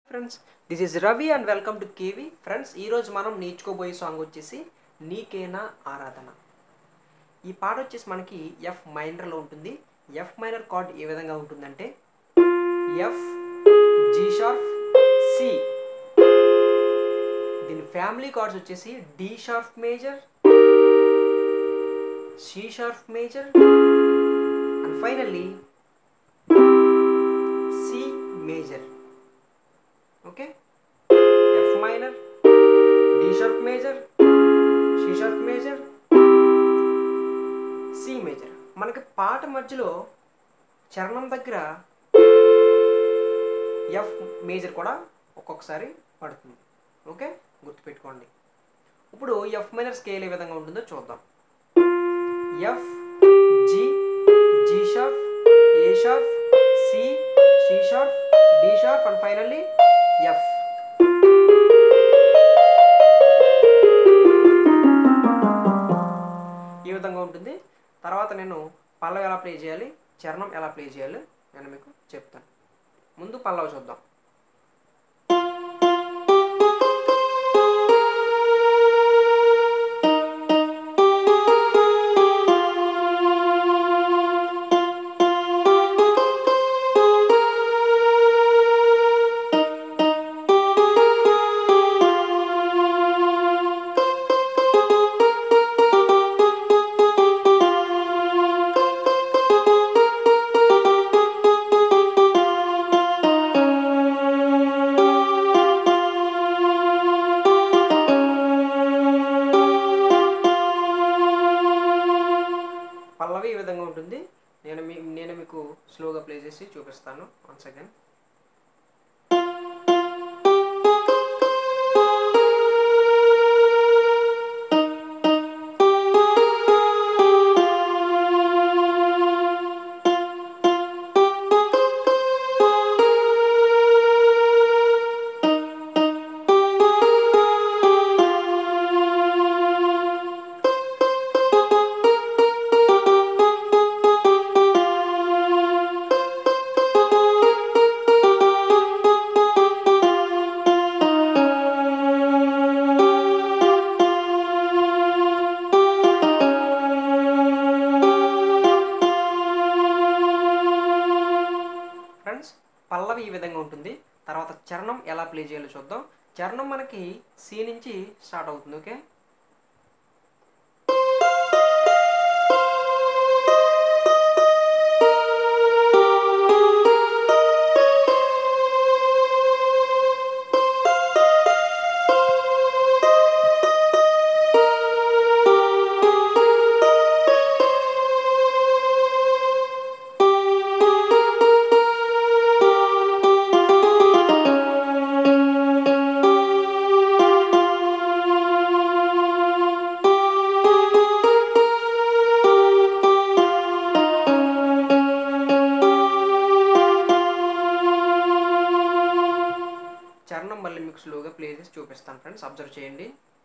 friends this is Ravi and welcome to KV friends ఈరోజు మనం నేర్చుకోబోయే song వచ్చేసి నీకేనా ఆరాధన ఈ పాట వచ్చేసి మనకి ఎఫ్ మైనర్లో ఉంటుంది ఎఫ్ మైనర్ కార్డ్ ఏ విధంగా ఉంటుందంటే ఎఫ్ జీ షార్ప్ సి దీని ఫ్యామిలీ కార్డ్స్ వచ్చేసి D sharp major C sharp major and finally C major okay F minor D sharp major C sharp major C major మనకి పాట మధ్యలో చరణం దగ్గర ఎఫ్ మేజర్ కూడా ఒక్కొక్కసారి పడుతుంది ఓకే గుర్తుపెట్టుకోండి ఇప్పుడు ఎఫ్ మైనర్ స్కేల్ ఏ విధంగా ఉంటుందో చూద్దాం F G G sharp A sharp C C sharp D sharp and finally F ఈ విధంగా ఉంటుంది తర్వాత నేను పల్లవి ఎలా ప్లే చేయాలి చరణం ఎలా ప్లే చేయాలి నేను మీకు చెప్తాను ముందు పల్లవి చూద్దాం పల్లవి ఈ విధంగా ఉంటుంది నేను మీ నేను మీకు స్లోగా ప్లే చేసి చూపిస్తాను వన్ సెకండ్ ఫ్రెండ్స్ పల్లవి ఈ విధంగా ఉంటుంది తర్వాత చరణం ఎలా ప్లే చేయాలో చూద్దాం చరణం మనకి సి నుంచి స్టార్ట్ అవుతుంది ఓకే చరణం మళ్ళీ మీకు స్లోగా ప్లే చేసి చూపిస్తాను ఫ్రెండ్స్ అబ్జర్వ్ చేయండి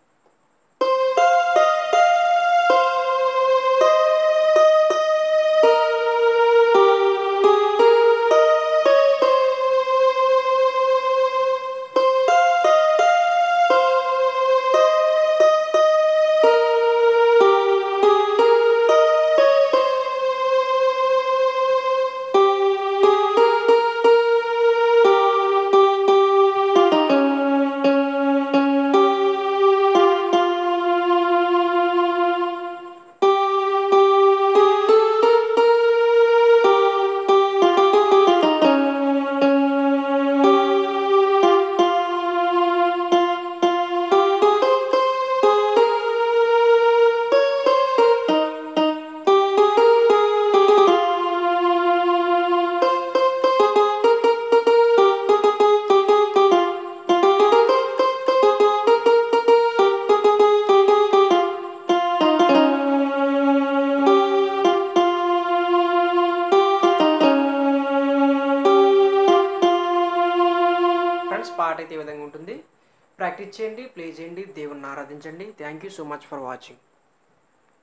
ఫ్రెండ్స్ పాట అయితే ఈ విధంగా ఉంటుంది ప్రాక్టీస్ చేయండి ప్లే చేయండి దేవుణ్ణి ఆరాధించండి thank you so much for watching